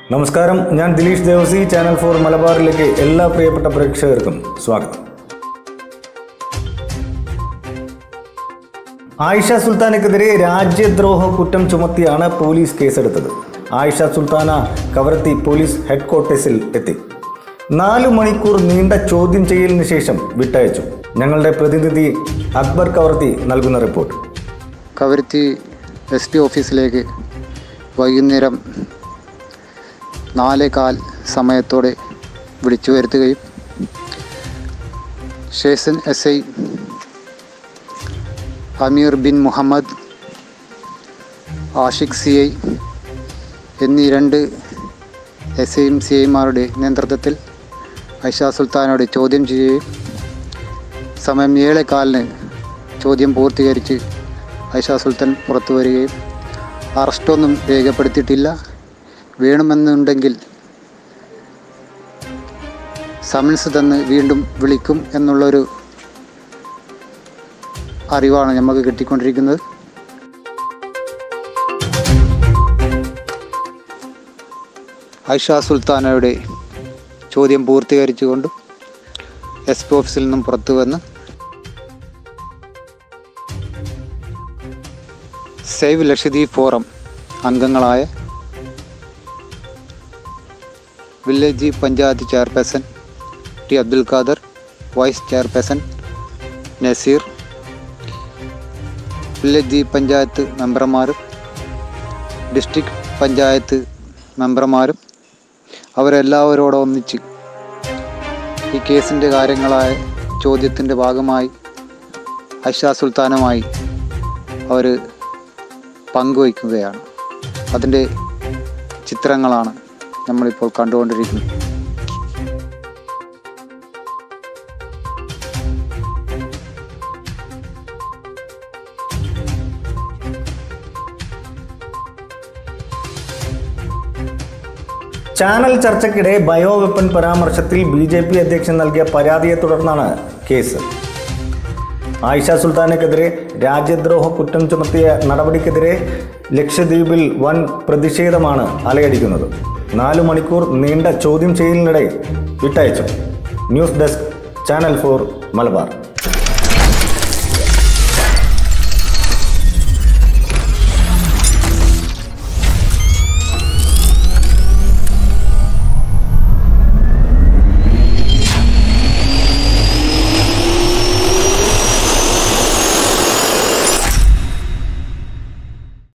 നമസ്കാരം ഞാൻ Dileesh Devasi channel four മലബാറിലേക്ക് എല്ലാ പ്രിയപ്പെട്ട പ്രേക്ഷകർക്കും സ്വാഗതം ആയിഷ സുൽത്താനക്കെതിരെ രാജ്യദ്രോഹ കുറ്റം ചുമത്തിയാണ് പോലീസ് കേസെടുത്തത് ആയിഷ സുൽത്താന കവരത്തി പോലീസ് ഹെഡ്ക്വാർട്ടേഴ്സിൽ എത്തി നാലു മണിക്കൂർ നീണ്ട ചോദ്യം ചെയ്യലിന് ശേഷം വിട്ടയച്ചു ഞങ്ങളുടെ പ്രതിനിധി അക്ബർ കവർത്തി നൽകുന്ന റിപ്പോർട്ട് കവരത്തി എസ് പി ഓഫീസിലേക്ക് വൈകുന്നേരം നാലേ കാൽ സമയത്തോടെ വിളിച്ചു വരുത്തുകയും station S I Ameer bin Muhammad Ashiq C I എന്നീ രണ്ട് എസ് ഐയും സി ഐമാരുടെ നേതൃത്വത്തിൽ ഐഷ സുൽത്താനോട് ചോദ്യം ചെയ്യുകയും സമയം ഏഴേകാലിന് ചോദ്യം പൂർത്തീകരിച്ച് ഐഷ സുൽത്താൻ പുറത്തു വരികയും അറസ്റ്റൊന്നും രേഖപ്പെടുത്തിയിട്ടില്ല വേണമെന്നുണ്ടെങ്കിൽ സമൻസ് തന്ന് വീണ്ടും വിളിക്കും എന്നുള്ളൊരു അറിവാണ് നമുക്ക് കിട്ടിക്കൊണ്ടിരിക്കുന്നത് ഐഷ സുൽത്താനയുടെ ചോദ്യം പൂർത്തീകരിച്ചുകൊണ്ട് എസ് പി ഓഫീസിൽ നിന്നും പുറത്തു വന്ന് സേവ് ലക്ഷദ്വീപ് ഫോറം അംഗങ്ങളായ village panchayat chairperson T Abdul Khader vice chairperson Naseer village panchayat മെമ്പർമാരും ഡിസ്ട്രിക്ട് പഞ്ചായത്ത് മെമ്പർമാരും അവരെല്ലാവരോടും ഒന്നിച്ച് ഈ കേസിൻ്റെ കാര്യങ്ങളായ ചോദ്യത്തിൻ്റെ ഭാഗമായി ഐഷ സുൽത്താനുമായി അവർ പങ്കുവയ്ക്കുകയാണ് അതിൻ്റെ ചിത്രങ്ങളാണ് നമ്മളിപ്പോൾ കണ്ടുകൊണ്ടിരിക്കുന്നത് ചാനൽ ചർച്ചയ്ക്കിടെ ബയോ വെപ്പൺ പരാമർശത്തിൽ ബി ജെ പി അധ്യക്ഷൻ നൽകിയ പരാതിയെ തുടർന്നാണ് കേസ് ആയിഷ സുൽത്താനക്കെതിരെ രാജ്യദ്രോഹ കുറ്റം ചുമത്തിയ നടപടിക്കെതിരെ ലക്ഷദ്വീപിൽ വൻ പ്രതിഷേധമാണ് അലയടിക്കുന്നത് നാലു മണിക്കൂർ നീണ്ട ചോദ്യം ചെയ്യലിനിടെ വിട്ടയച്ചു news desk channel four Malabar